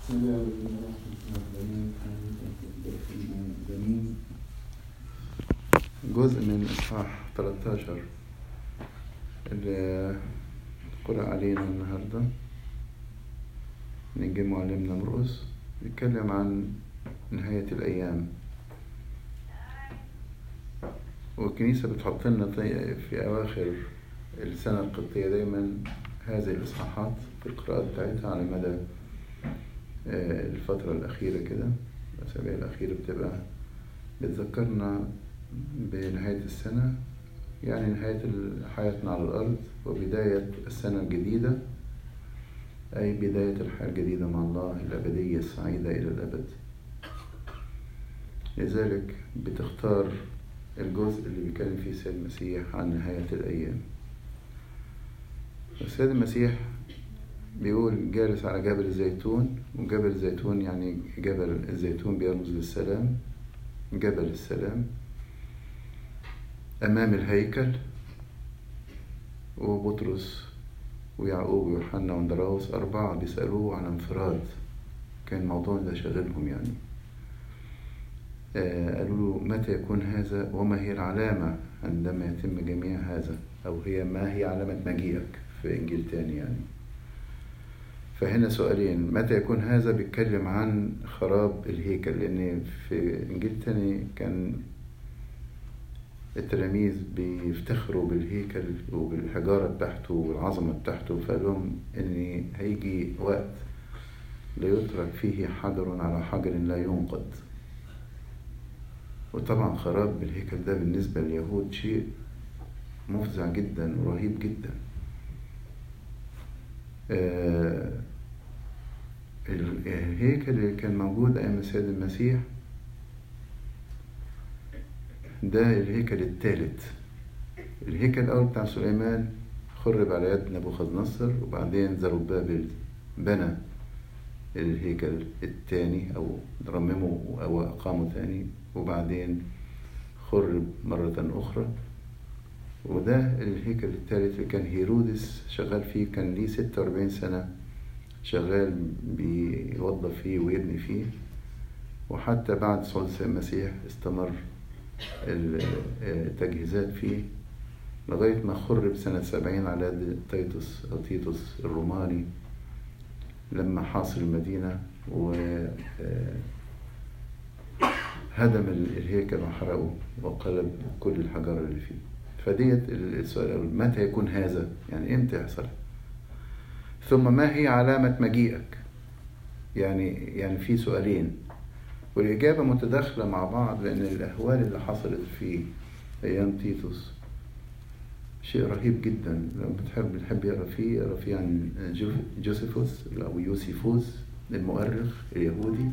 بسم الله الرحمن الرحيم جزء من إصحاح 13 اللي قرأ علينا النهاردة من إنجيل معلمنا مرقس بيتكلم عن نهاية الأيام والكنيسة بتحط لنا في أواخر السنة القبطية دايما هذه الإصحاحات في القراءات بتاعتها على مدى الفترة الأخيرة كده الأسابيع الأخيرة بتبقى بتذكرنا بنهاية السنة يعني نهاية حياتنا على الأرض وبداية السنة الجديدة أي بداية الحياة الجديدة مع الله الأبدية السعيدة إلى الأبد لذلك بتختار الجزء اللي بيتكلم فيه السيد المسيح عن نهاية الأيام السيد المسيح بيقول جالس على جبل الزيتون وجبل الزيتون يعني جبل الزيتون بيرمز للسلام جبل السلام أمام الهيكل وبطرس ويعقوب ويوحنا واندراوس أربعة بيسألوه عن انفراد كان الموضوع ده شاغلهم يعني آه قالوا له متى يكون هذا وما هي العلامة عندما يتم جميع هذا أو هي ما هي علامة مجيئك في إنجيل تاني يعني فهنا سؤالين متى يكون هذا بيتكلم عن خراب الهيكل لأن في إنجيل تاني كان التلاميذ بيفتخروا بالهيكل وبالحجارة بتاعته والعظمة بتاعته فقال لهم إن هيجي وقت لا يترك فيه حجر على حجر لا ينقض وطبعا خراب الهيكل ده بالنسبة لليهود شيء مفزع جدا ورهيب جدا آه الهيكل اللي كان موجود أيام السيد المسيح ده الهيكل الثالث الهيكل الأول بتاع سليمان خرب على يد نبوخذ نصر وبعدين زربابل بنى الهيكل الثاني أو رممه أو أقامه ثاني وبعدين خرب مرة أخرى وده الهيكل الثالث اللي كان هيرودس شغال فيه كان ليه ستة وأربعين سنة شغال بيوظف فيه ويبني فيه وحتى بعد صعود المسيح استمر التجهيزات فيه لغاية ما خرب سنة سبعين على يد تيتوس أو تيتوس الروماني لما حاصر المدينة و هدم الهيكل وحرقه وقلب كل الحجارة اللي فيه فديت السؤال الأول متى يكون هذا يعني امتى يحصل ثم ما هي علامة مجيئك يعني يعني في سؤالين والإجابة متداخلة مع بعض لأن الأهوال اللي حصلت في أيام تيتوس شيء رهيب جدا لو بتحب بتحب يقرا فيه يقرا فيه عن جوزيفوس أو يوسيفوس المؤرخ اليهودي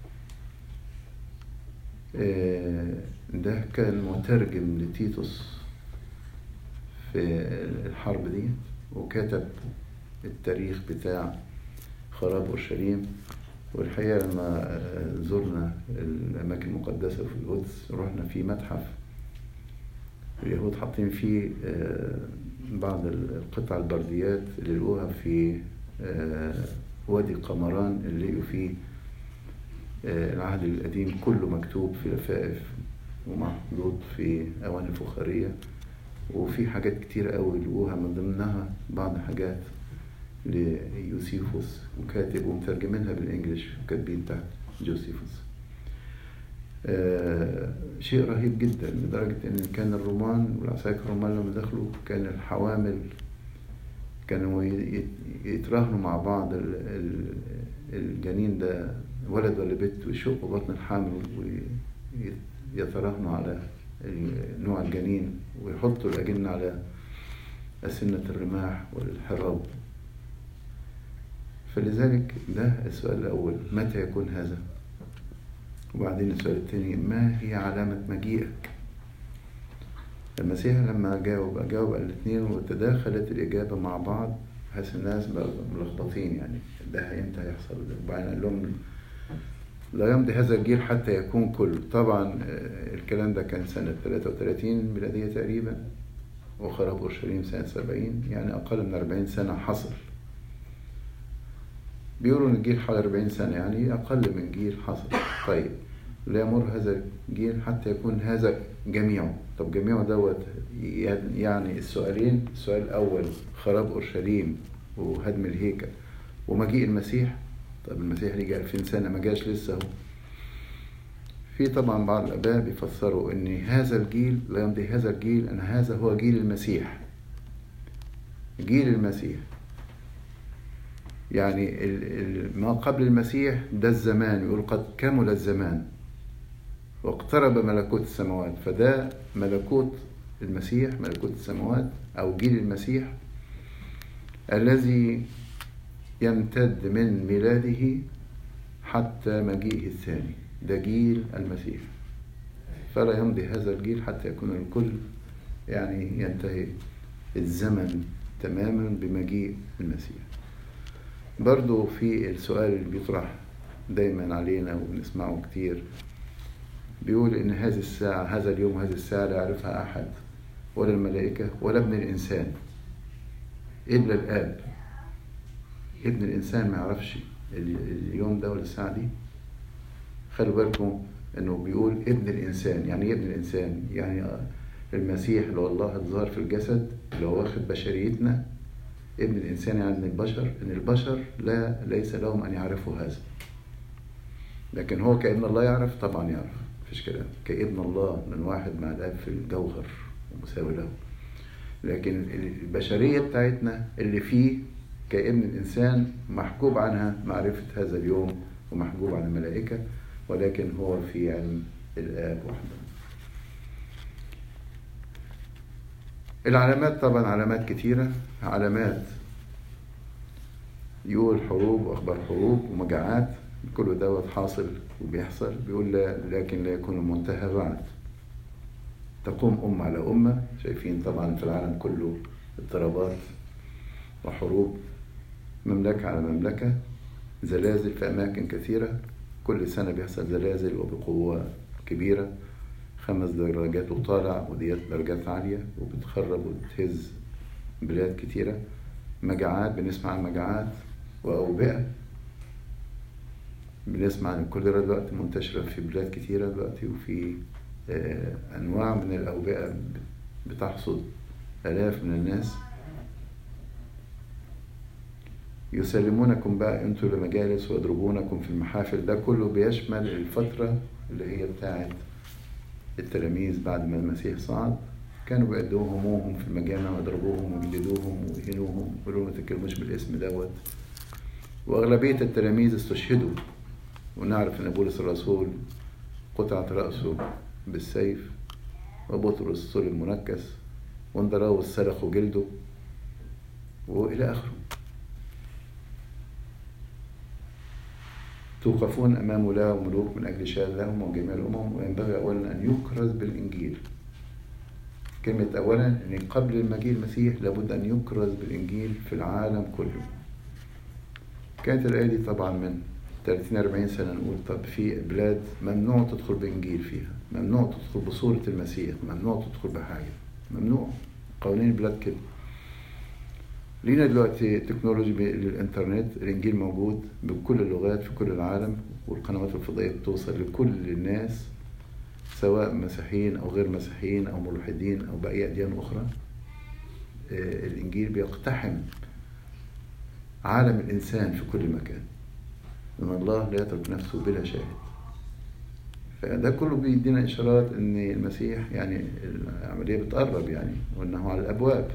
ده كان مترجم لتيتوس في الحرب دي وكتب التاريخ بتاع خراب أورشليم والحقيقة لما زرنا الأماكن المقدسة في القدس رحنا في متحف اليهود حاطين فيه بعض القطع البرديات اللي لقوها في وادي قمران اللي لقوا فيه العهد القديم كله مكتوب في لفائف ومحطوط في أواني فخارية وفي حاجات كتير قوي لقوها من ضمنها بعض حاجات ليوسيفوس وكاتب ومترجمينها بالانجلش وكاتبين تحت جوسيفوس آه شيء رهيب جدا لدرجة ان كان الرومان والعساكر الرومان لما دخلوا كان الحوامل كانوا يتراهنوا مع بعض الجنين ده ولد ولا بنت ويشقوا بطن الحامل ويتراهنوا على نوع الجنين ويحطوا الأجنة على أسنة الرماح والحراب فلذلك ده السؤال الأول متى يكون هذا وبعدين السؤال الثاني ما هي علامة مجيئك المسيح لما جاوب جاوب الاثنين وتداخلت الإجابة مع بعض بحيث الناس ملخبطين يعني ده امتى هيحصل وبعدين قال لهم لا يمضي هذا الجيل حتى يكون كله طبعا الكلام ده كان سنة 33 ميلادية تقريبا وخرب أورشليم سنة 70 يعني أقل من 40 سنة حصل بيقولوا ان الجيل حوالي 40 سنة يعني أقل من جيل حصل طيب لا يمر هذا الجيل حتى يكون هذا جميعه طب جميعه دوت يعني السؤالين السؤال الأول خراب أورشليم وهدم الهيكل ومجيء المسيح طب المسيح رجع 2000 سنة ما جاش لسه هو في طبعا بعض الآباء بيفسروا إن هذا الجيل لا يمضي هذا الجيل أن هذا هو جيل المسيح جيل المسيح يعني ما قبل المسيح ده الزمان يقول قد كمل الزمان واقترب ملكوت السماوات فده ملكوت المسيح ملكوت السماوات أو جيل المسيح الذي يمتد من ميلاده حتى مجيئه الثاني ده جيل المسيح فلا يمضي هذا الجيل حتى يكون الكل يعني ينتهي الزمن تماما بمجيء المسيح برضو في السؤال اللي بيطرح دايما علينا وبنسمعه كتير بيقول ان هذه الساعة هذا اليوم هذه الساعة لا يعرفها احد ولا الملائكة ولا ابن الانسان الا الاب ابن الانسان ما يعرفش اليوم ده ولا الساعة دي خلوا بالكم انه بيقول ابن الانسان يعني ايه ابن الانسان يعني المسيح اللي هو الله اتظهر في الجسد اللي هو واخد بشريتنا ابن الانسان يعني ان البشر ان البشر لا ليس لهم ان يعرفوا هذا لكن هو كابن الله يعرف طبعا يعرف مفيش كلام كابن الله من واحد مع الاب في الجوهر ومساوي له لكن البشريه بتاعتنا اللي فيه كابن الانسان محجوب عنها معرفه هذا اليوم ومحجوب عن الملائكه ولكن هو في علم الآب وحده العلامات طبعا علامات كتيرة علامات يقول حروب وأخبار حروب ومجاعات كل دوت حاصل وبيحصل بيقول لا لكن لا يكون المنتهى بعد تقوم أمة على أمة شايفين طبعا في العالم كله اضطرابات وحروب مملكة على مملكة زلازل في أماكن كثيرة كل سنة بيحصل زلازل وبقوة كبيرة خمس درجات وطالع وديت درجات عالية وبتخرب وبتهز بلاد كتيرة مجاعات بنسمع عن مجاعات وأوبئة بنسمع عن الكوليرا دلوقتي منتشرة في بلاد كتيرة دلوقتي وفي أنواع من الأوبئة بتحصد آلاف من الناس يسلمونكم بقى انتوا لمجالس ويضربونكم في المحافل ده كله بيشمل الفترة اللي هي بتاعت التلاميذ بعد ما المسيح صعد كانوا بيأدوا همومهم في المجامع ويضربوهم ويجلدوهم ويهنوهم ويقولوا ما تتكلموش بالاسم دوت وأغلبية التلاميذ استشهدوا ونعرف إن بولس الرسول قطعت رأسه بالسيف وبطرس صلب منكس واندراوس سلخوا جلده وإلى آخره توقفون أمام ولاة وملوك من أجل شهادة لهم وجميع الأمم وينبغي أولا أن يكرز بالإنجيل كلمة أولا أن قبل المجيء المسيح لابد أن يكرز بالإنجيل في العالم كله كانت الآية دي طبعا من 30 40 سنة نقول طب في بلاد ممنوع تدخل بإنجيل فيها ممنوع تدخل بصورة المسيح ممنوع تدخل بحاجة ممنوع قوانين البلاد كده لينا دلوقتي تكنولوجي الانترنت الانجيل موجود بكل اللغات في كل العالم والقنوات الفضائيه بتوصل لكل الناس سواء مسيحيين او غير مسيحيين او ملحدين او باي اديان اخرى الانجيل بيقتحم عالم الانسان في كل مكان ان الله لا يترك نفسه بلا شاهد فده كله بيدينا اشارات ان المسيح يعني العمليه بتقرب يعني وانه على الابواب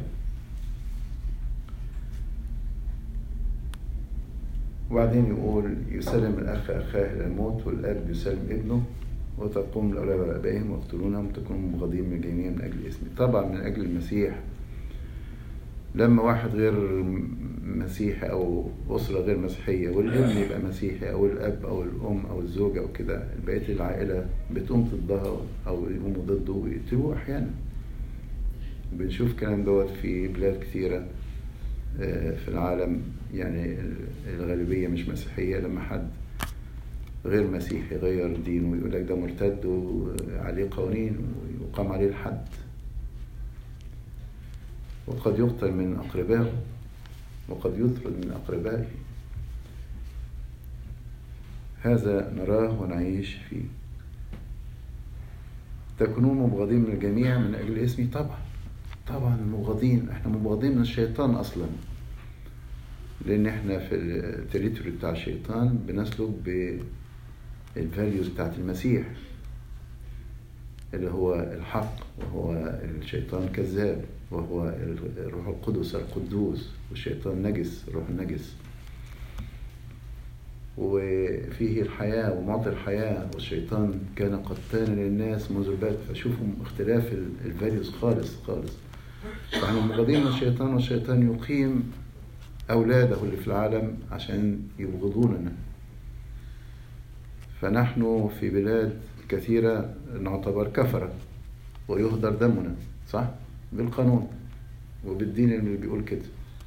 وبعدين يقول يسلم الأخ أخاه إلى الموت والأب يسلم ابنه وتقوم الأولاد بآبائهم ويقتلونهم تكونوا مبغضين من الجميع من أجل اسمي طبعا من أجل المسيح لما واحد غير مسيحي أو أسرة غير مسيحية والابن يبقى مسيحي أو الأب أو الأم أو الزوجة أو كده بقية العائلة بتقوم ضدها أو يقوموا ضده ويقتلوه أحيانا بنشوف الكلام دوت في بلاد كثيرة في العالم يعني الغالبية مش مسيحية لما حد غير مسيحي غير دينه يقول لك ده مرتد وعليه قوانين ويقام عليه الحد وقد يقتل من أقربائه وقد يطرد من أقربائه هذا نراه ونعيش فيه تكونون مبغضين من الجميع من أجل اسمي طبعا طبعا مبغضين احنا مبغضين من الشيطان أصلا لأن احنا في التريتوري بتاع الشيطان بنسلك بالفاليوز بتاعت المسيح اللي هو الحق وهو الشيطان كذاب وهو الروح القدس القدوس والشيطان نجس الروح النجس وفيه الحياة ومعطي الحياة والشيطان كان قتالا للناس منذ البدء فشوفوا اختلاف الفاليوز خالص خالص فاحنا مبغضين من الشيطان والشيطان يقيم أولاده اللي في العالم عشان يبغضوننا فنحن في بلاد كثيرة نعتبر كفرة ويهدر دمنا صح؟ بالقانون وبالدين اللي بيقول كده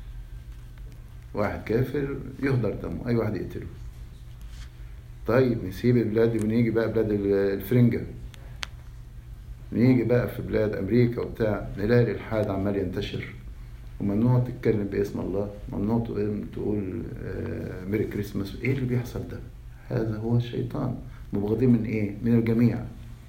واحد كافر يهدر دمه أي واحد يقتله طيب نسيب البلاد ونيجي بقى بلاد الفرنجة نيجي بقى في بلاد أمريكا وبتاع نلاقي الإلحاد عمال ينتشر وممنوع تتكلم باسم الله ممنوع تقول ميري كريسماس ايه اللي بيحصل ده هذا هو الشيطان مبغضين من ايه من الجميع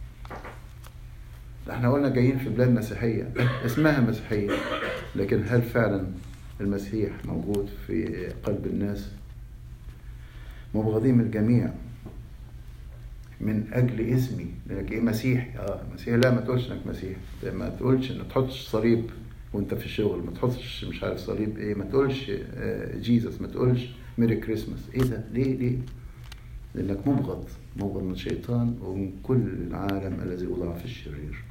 احنا قلنا جايين في بلاد مسيحية اسمها مسيحية لكن هل فعلا المسيح موجود في قلب الناس مبغضين من الجميع من اجل اسمي لانك ايه مسيحي اه مسيحي لا ما تقولش انك مسيحي ما تقولش ما تحطش صليب وانت في الشغل ما تحطش مش عارف صليب ايه ما تقولش جيزس ما تقولش ميري كريسماس ايه ده ليه ليه لانك مبغض مبغض من الشيطان ومن كل العالم الذي وضع في الشرير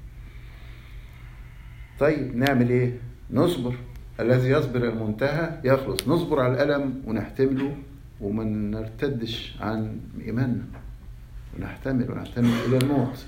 طيب نعمل ايه نصبر الذي يصبر المنتهى يخلص نصبر على الألم ونحتمله وما نرتدش عن إيماننا ونحتمل ونحتمل إلى الموت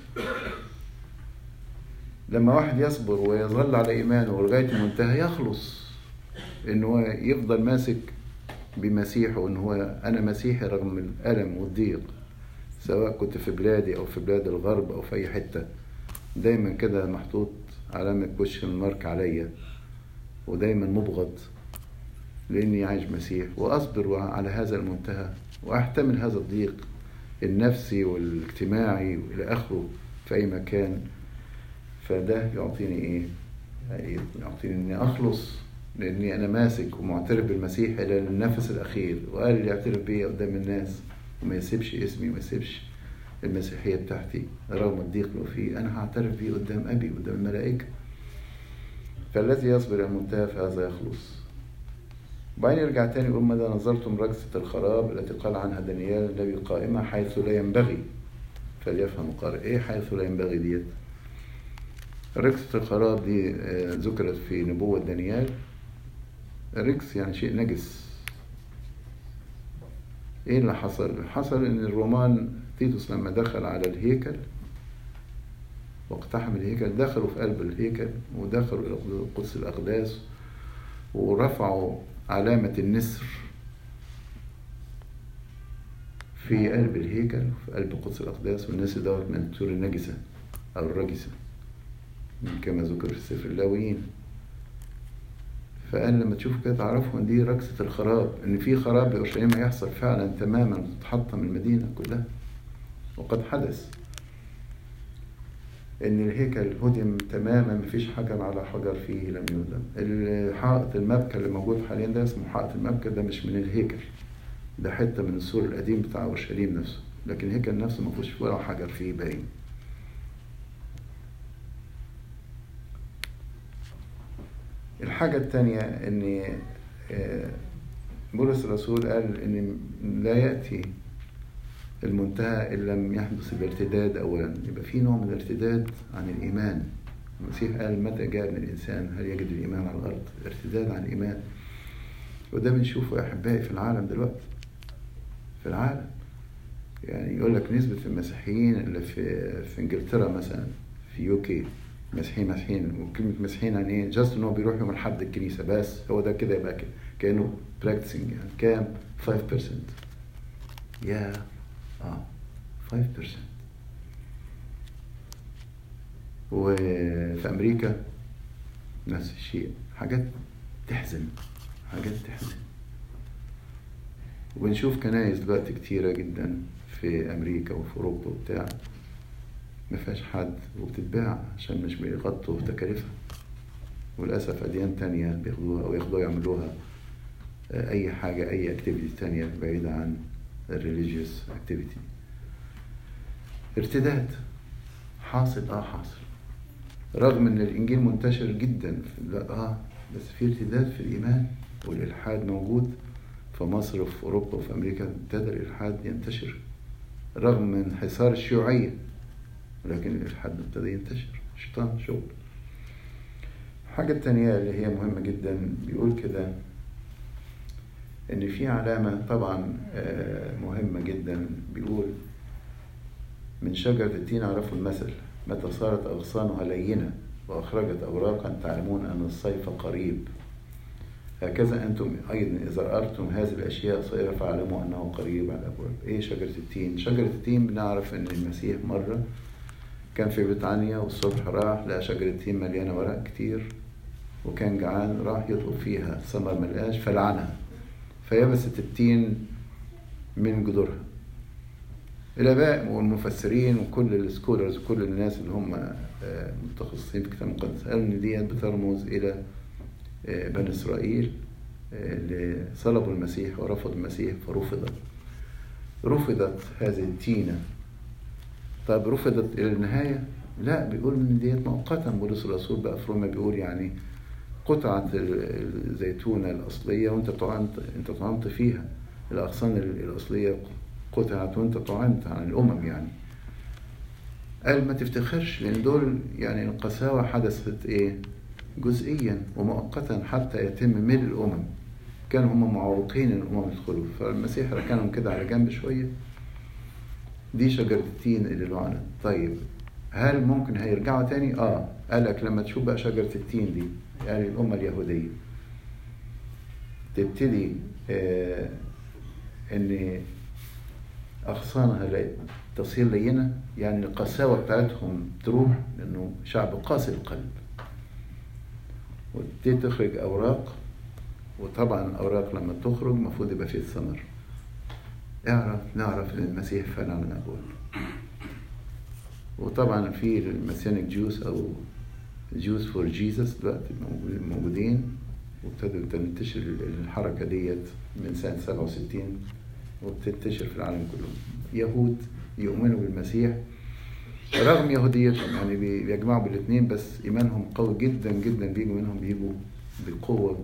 لما واحد يصبر ويظل على إيمانه لغاية المنتهى يخلص إن هو يفضل ماسك بمسيحه وإن هو أنا مسيحي رغم الألم والضيق سواء كنت في بلادي أو في بلاد الغرب أو في أي حتة دايما كده محطوط علامة كوشن مارك عليا ودايما مبغض لاني عايش مسيح واصبر على هذا المنتهى واحتمل هذا الضيق النفسي والاجتماعي والى اخره في اي مكان فده يعطيني ايه يعطيني اني اخلص لاني انا ماسك ومعترف بالمسيح الى النفس الاخير وقال اللي يعترف بيا قدام الناس وما يسيبش اسمي وما يسيبش المسيحيه بتاعتي رغم الضيق اللي فيه انا هعترف بيه قدام ابي قدام الملائكه فالذي يصبر المنتهى فهذا يخلص وبعدين يرجع تاني يقول ماذا نظرتم رجسة الخراب التي قال عنها دانيال النبي قائمة حيث لا ينبغي فليفهم القارئ ايه حيث لا ينبغي ديت رجسة الخراب دي ذكرت في نبوة دانيال رجس يعني شيء نجس ايه اللي حصل حصل ان الرومان تيتوس لما دخل على الهيكل واقتحم الهيكل دخلوا في قلب الهيكل ودخلوا إلى قدس الأقداس ورفعوا علامة النسر في قلب الهيكل في قلب قدس الأقداس والنسر دوت من الطيور النجسة أو الرجسة كما ذكر في سفر اللاويين فقال لما تشوفوا كده تعرفوا ان دي ركسة الخراب ان في خراب اورشليم هيحصل فعلا تماما تتحطم المدينة كلها وقد حدث ان الهيكل هدم تماما مفيش حجر على حجر فيه لم يهدم الحائط المبكى اللي موجود حاليا ده اسمه حائط المبكى ده مش من الهيكل ده حته من السور القديم بتاع اورشليم نفسه لكن الهيكل نفسه ما فيهوش ولا حجر فيه باين الحاجة التانية ان بولس الرسول قال ان لا يأتي المنتهى إن لم يحدث الارتداد أولا يبقى في نوع من الارتداد عن الإيمان المسيح قال متى جاء ابن الإنسان هل يجد الإيمان على الأرض ارتداد عن الإيمان وده بنشوفه يا أحبائي في العالم دلوقتي في العالم يعني يقول لك نسبة المسيحيين اللي في في إنجلترا مثلا في يوكي مسيحيين مسيحيين وكلمة مسيحيين يعني إيه؟ جاست إن هو بيروح يوم الأحد الكنيسة بس هو ده كده يبقى كده كأنه براكتسنج يعني كام 5% يا اه 5% وفي امريكا نفس الشيء حاجات تحزن حاجات تحزن وبنشوف كنايس دلوقتي كتيرة جدا في أمريكا وفي أوروبا وبتاع ما فيهاش حد وبتتباع عشان مش بيغطوا تكاليفها وللأسف أديان تانية بياخدوها أو ياخدوها يعملوها أي حاجة أي اكتيفيتي تانية بعيدة عن الريليجيوس اكتيفيتي ارتداد حاصل اه حاصل رغم ان الانجيل منتشر جدا لا اه بس في ارتداد في الايمان والالحاد موجود في مصر وفي اوروبا وفي امريكا ابتدى الالحاد ينتشر رغم من حصار الشيوعيه ولكن الالحاد ابتدى ينتشر شيطان شغل الحاجة التانية اللي هي مهمة جدا بيقول كده إن في علامة طبعا مهمة جدا بيقول من شجرة التين عرفوا المثل متى صارت أغصانها لينة وأخرجت أوراقا تعلمون أن الصيف قريب هكذا أنتم أيضا إذا أردتم هذه الأشياء صغيرة فاعلموا أنه قريب على الأبواب إيه شجرة التين؟ شجرة التين بنعرف أن المسيح مرة كان في بريطانيا والصبح راح لقى شجرة التين مليانة ورق كتير وكان جعان راح يطلب فيها ثمر ملقاش فلعنها فيبست التين من جذورها الآباء والمفسرين وكل السكولرز وكل الناس اللي هم متخصصين في الكتاب المقدس قالوا إن ديت بترمز إلى بني إسرائيل اللي صلبوا المسيح ورفضوا المسيح فرفضت رفضت هذه التينة طب رفضت إلى النهاية؟ لا بيقول إن ديت مؤقتا بولس الرسول بقى في روما بيقول يعني قطعة الزيتونة الأصلية وأنت طعنت أنت طعنت فيها الأغصان الأصلية قطعت وأنت طعنت عن الأمم يعني قال ما تفتخرش لأن دول يعني القساوة حدثت إيه؟ جزئيا ومؤقتا حتى يتم ملء الأمم كانوا هم معوقين ان الامم يدخلوا فالمسيح ركنهم كده على جنب شويه دي شجره التين اللي لعنت طيب هل ممكن هيرجعوا تاني اه قال لك لما تشوف بقى شجره التين دي يعني الامه اليهوديه تبتدي آه ان اغصانها تصير لينه يعني القساوه بتاعتهم تروح لانه شعب قاسي القلب وتبتدي تخرج اوراق وطبعا الاوراق لما تخرج المفروض يبقى فيه الثمر اعرف نعرف ان المسيح فعلا من ابواب وطبعا في المسيانيك جوس او جوس فور جيسس دلوقتي موجودين وابتدوا تنتشر الحركة ديت من سنة 67 وبتنتشر في العالم كله يهود يؤمنوا بالمسيح رغم يهوديتهم يعني بيجمعوا بالاثنين بس ايمانهم قوي جدا جدا بيجوا منهم بيجوا بقوه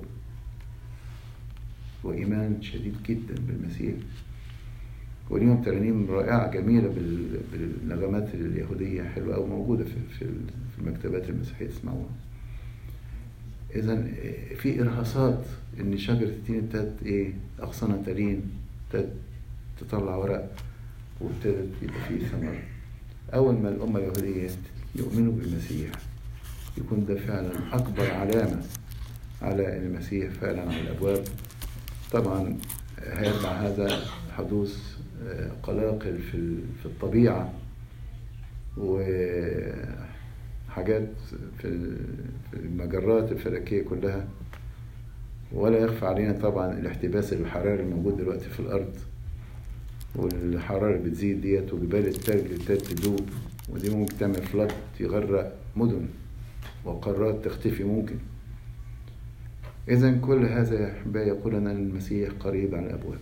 وإيمان شديد جدا بالمسيح وليهم ترانيم رائعة جميلة بالنغمات اليهودية حلوة أو موجودة في في المكتبات المسيحية تسمعوها. إذا في إرهاصات إن شجرة التين ابتدت إيه أغصانها تلين ابتدت تطلع ورق وابتدت يبقى فيه ثمر. أول ما الأمة اليهودية يؤمنوا بالمسيح يكون ده فعلا أكبر علامة على أن المسيح فعلا على الأبواب طبعا هيتبع هذا حدوث قلاقل في في الطبيعة وحاجات في المجرات الفلكية كلها ولا يخفى علينا طبعا الاحتباس الحراري الموجود دلوقتي في الأرض والحرارة اللي بتزيد ديت وجبال التلج اللي ابتدت تدوب ودي ممكن تعمل فلات يغرق مدن وقارات تختفي ممكن إذا كل هذا يا أحبائي يقول أن المسيح قريب على الأبواب.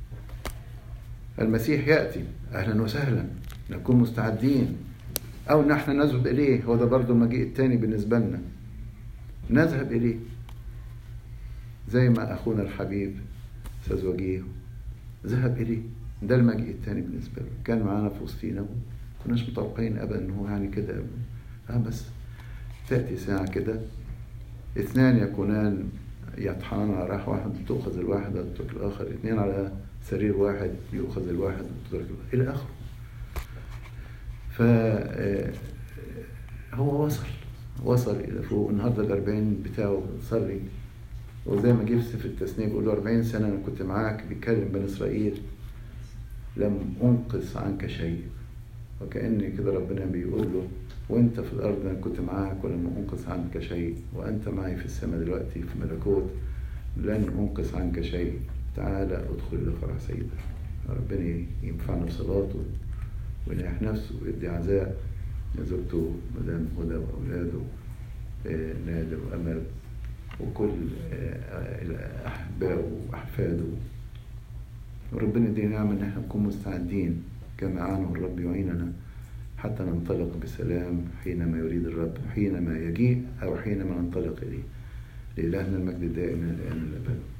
المسيح يأتي أهلا وسهلا نكون مستعدين أو نحن نذهب إليه هو ده برضه المجيء الثاني بالنسبة لنا. نذهب إليه زي ما أخونا الحبيب أستاذ وجيه ذهب إليه ده المجيء الثاني بالنسبة له كان معانا في وسطينا كناش متوقعين أبدا إن هو يعني كده آه بس تأتي ساعة كده اثنان يكونان يطحنان على راح واحد تؤخذ الواحد وتترك الآخر اثنين على سرير واحد يؤخذ الواحد وتترك الآخر إلى آخره ف هو وصل وصل إلى فوق النهارده الأربعين بتاعه صلي وزي ما جه في التثنية بيقول له 40 سنة أنا كنت معاك بيتكلم بني إسرائيل لم أنقص عنك شيء وكأن كده ربنا بيقول له وانت في الارض انا كنت معاك ولم انقص عنك شيء وانت معي في السماء دلوقتي في ملكوت لن انقص عنك شيء تعالى ادخل إلى فرح سيدك ربنا ينفعنا بصلاته وينيح نفسه ويدي عزاء لزوجته مدام هدى وأولاده آه، نادر وأمل وكل آه، أحبائه وأحفاده وربنا يدينا نعمة إن احنا نكون مستعدين كما أعانه الرب يعيننا حتى ننطلق بسلام حينما يريد الرب حينما يجيء أو حينما ننطلق إليه لإلهنا المجد الدائم من الآن إلى الأبد